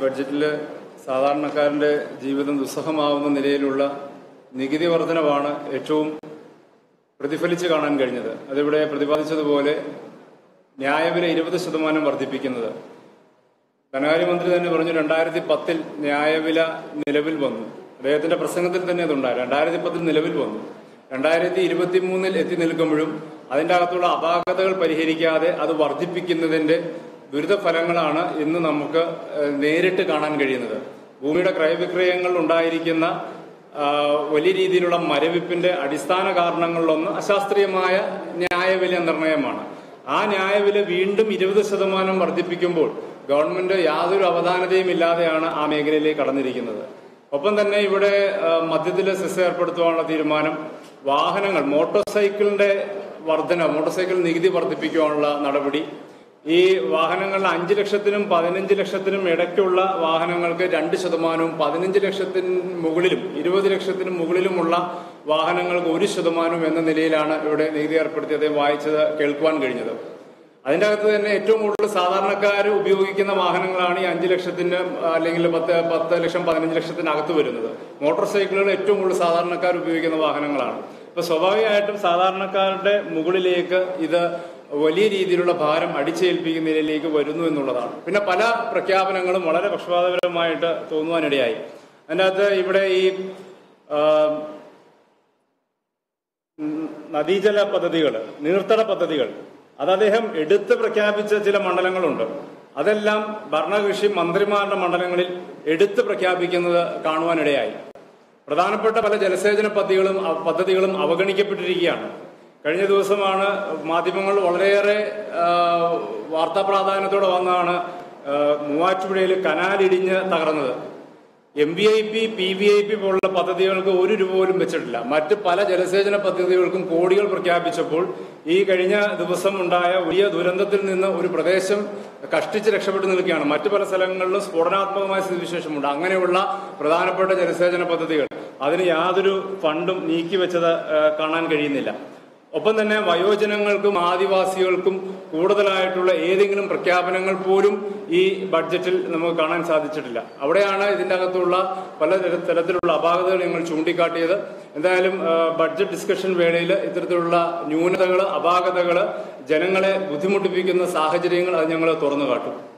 ബഡ്ജറ്റിൽ സാധാരണക്കാരൻ്റെ ജീവിതം ദുസ്സഹമാവുന്ന നിലയിലുള്ള നികുതി വർധനവാണ് ഏറ്റവും പ്രതിഫലിച്ച് കാണാൻ കഴിഞ്ഞത് അതിവിടെ പ്രതിപാദിച്ചതുപോലെ ന്യായവില ഇരുപത് ശതമാനം വർദ്ധിപ്പിക്കുന്നത് ധനകാര്യമന്ത്രി തന്നെ പറഞ്ഞു രണ്ടായിരത്തി പത്തിൽ ന്യായവില നിലവിൽ വന്നു അദ്ദേഹത്തിന്റെ പ്രസംഗത്തിൽ തന്നെ അതുണ്ടായി രണ്ടായിരത്തി പത്തിൽ നിലവിൽ വന്നു രണ്ടായിരത്തി ഇരുപത്തി മൂന്നിൽ എത്തി നിൽക്കുമ്പോഴും അതിൻ്റെ അകത്തുള്ള അപാകതകൾ പരിഹരിക്കാതെ അത് വർദ്ധിപ്പിക്കുന്നതിന്റെ ദുരിതഫലങ്ങളാണ് ഇന്ന് നമുക്ക് ഏഹ്, നേരിട്ട് കാണാൻ കഴിയുന്നത് ഭൂമിയുടെ ക്രയവിക്രയങ്ങൾ ഉണ്ടായിരിക്കുന്ന ആ, വലിയ രീതിയിലുള്ള മരവിപ്പിന്റെ അടിസ്ഥാന കാരണങ്ങളിലൊന്ന് അശാസ്ത്രീയമായ ന്യായവില നിർണയമാണ് ആ ന്യായവില വീണ്ടും ഇരുപത് ശതമാനം വർദ്ധിപ്പിക്കുമ്പോൾ ഗവൺമെന്റ് യാതൊരു അവധാനതയും ഇല്ലാതെയാണ് ആ മേഖലയിലേക്ക് കടന്നിരിക്കുന്നത് ഒപ്പം തന്നെ ഇവിടെ ആ, മദ്യത്തിലെ സെസ് ഏർപ്പെടുത്തുവാനുള്ള തീരുമാനം വാഹനങ്ങൾ മോട്ടോർ സൈക്കിളിന്റെ വർധന മോട്ടോർ സൈക്കിൾ നികുതി വർദ്ധിപ്പിക്കുവാനുള്ള നടപടി ഈ വാഹനങ്ങളിൽ അഞ്ച് ലക്ഷത്തിനും പതിനഞ്ച് ലക്ഷത്തിനും ഇടയ്ക്കുള്ള വാഹനങ്ങൾക്ക് രണ്ട് ശതമാനവും പതിനഞ്ച് ലക്ഷത്തിന് മുകളിലും ഇരുപത് ലക്ഷത്തിനും മുകളിലുമുള്ള വാഹനങ്ങൾക്ക് ഒരു ശതമാനവും എന്ന നിലയിലാണ് ഇവിടെ നികുതി ഏർപ്പെടുത്തിയത് വായിച്ചത് കേൾക്കുവാൻ കഴിഞ്ഞത് അതിൻ്റെ അകത്ത് തന്നെ ഏറ്റവും കൂടുതൽ സാധാരണക്കാർ ഉപയോഗിക്കുന്ന വാഹനങ്ങളാണ് ഈ അഞ്ച് ലക്ഷത്തിന് അല്ലെങ്കിൽ പത്ത് പത്ത് ലക്ഷം പതിനഞ്ച് ലക്ഷത്തിനകത്ത് വരുന്നത് മോട്ടോർ സൈക്കിളുകൾ ഏറ്റവും കൂടുതൽ സാധാരണക്കാർ ഉപയോഗിക്കുന്ന വാഹനങ്ങളാണ് ഇപ്പൊ സ്വാഭാവികമായിട്ടും സാധാരണക്കാരുടെ മുകളിലേക്ക് ഇത് വലിയ രീതിയിലുള്ള ഭാരം അടിച്ചേൽപ്പിക്കുന്ന നിലയിലേക്ക് വരുന്നു എന്നുള്ളതാണ് പിന്നെ പല പ്രഖ്യാപനങ്ങളും വളരെ പക്ഷപാതപരമായിട്ട് തോന്നുവാനിടയായി അതിൻ്റെ അകത്ത് ഇവിടെ ഈ ആ, ഉം, നദീജല പദ്ധതികൾ നീർത്തട പദ്ധതികൾ അത് അദ്ദേഹം എടുത്ത് പ്രഖ്യാപിച്ച ചില മണ്ഡലങ്ങളുണ്ട് അതെല്ലാം ഭരണകൃഷി മന്ത്രിമാരുടെ മണ്ഡലങ്ങളിൽ എടുത്ത് പ്രഖ്യാപിക്കുന്നത് കാണുവാനിടയായി പ്രധാനപ്പെട്ട പല ജലസേചന പദ്ധതികളും പദ്ധതികളും അവഗണിക്കപ്പെട്ടിരിക്കുകയാണ് കഴിഞ്ഞ ദിവസമാണ് മാധ്യമങ്ങൾ വളരെയേറെ ആ, വാർത്താ പ്രാധാന്യത്തോടെ വന്നാണ് ആ, മൂവാറ്റുപുഴയിൽ കനാലിടിഞ്ഞ് തകർന്നത് M V I P P V I P പോലുള്ള പദ്ധതികൾക്ക് ഒരു രൂപ പോലും വെച്ചിട്ടില്ല മറ്റ് പല ജലസേചന പദ്ധതികൾക്കും കോടികൾ പ്രഖ്യാപിച്ചപ്പോൾ ഈ കഴിഞ്ഞ ദിവസം ഉണ്ടായ വലിയ ദുരന്തത്തിൽ നിന്ന് ഒരു പ്രദേശം കഷ്ടിച്ച് രക്ഷപ്പെട്ടു നിൽക്കുകയാണ് മറ്റു പല സ്ഥലങ്ങളിലും സ്ഫോടനാത്മകമായ സ്ഥിതിവിശേഷമുണ്ട് അങ്ങനെയുള്ള പ്രധാനപ്പെട്ട ജലസേചന പദ്ധതികൾ അതിന് യാതൊരു ഫണ്ടും നീക്കിവെച്ചത് ആ, കാണാൻ കഴിയുന്നില്ല ഒപ്പം തന്നെ വയോജനങ്ങൾക്കും ആദിവാസികൾക്കും കൂടുതലായിട്ടുള്ള ഏതെങ്കിലും പ്രഖ്യാപനങ്ങൾ പോലും ഈ ബഡ്ജറ്റിൽ നമുക്ക് കാണാൻ സാധിച്ചിട്ടില്ല അവിടെയാണ് ഇതിന്റെ അകത്തുള്ള പല തര- തരത്തിലുള്ള അപാകതകൾ ഞങ്ങൾ ചൂണ്ടിക്കാട്ടിയത് എന്തായാലും ആ, ബഡ്ജറ്റ് ഡിസ്കഷൻ വേളയിൽ ഇത്തരത്തിലുള്ള ന്യൂനതകൾ അപാകതകൾ ജനങ്ങളെ ബുദ്ധിമുട്ടിപ്പിക്കുന്ന സാഹചര്യങ്ങൾ അത് ഞങ്ങൾ തുറന്നു കാട്ടും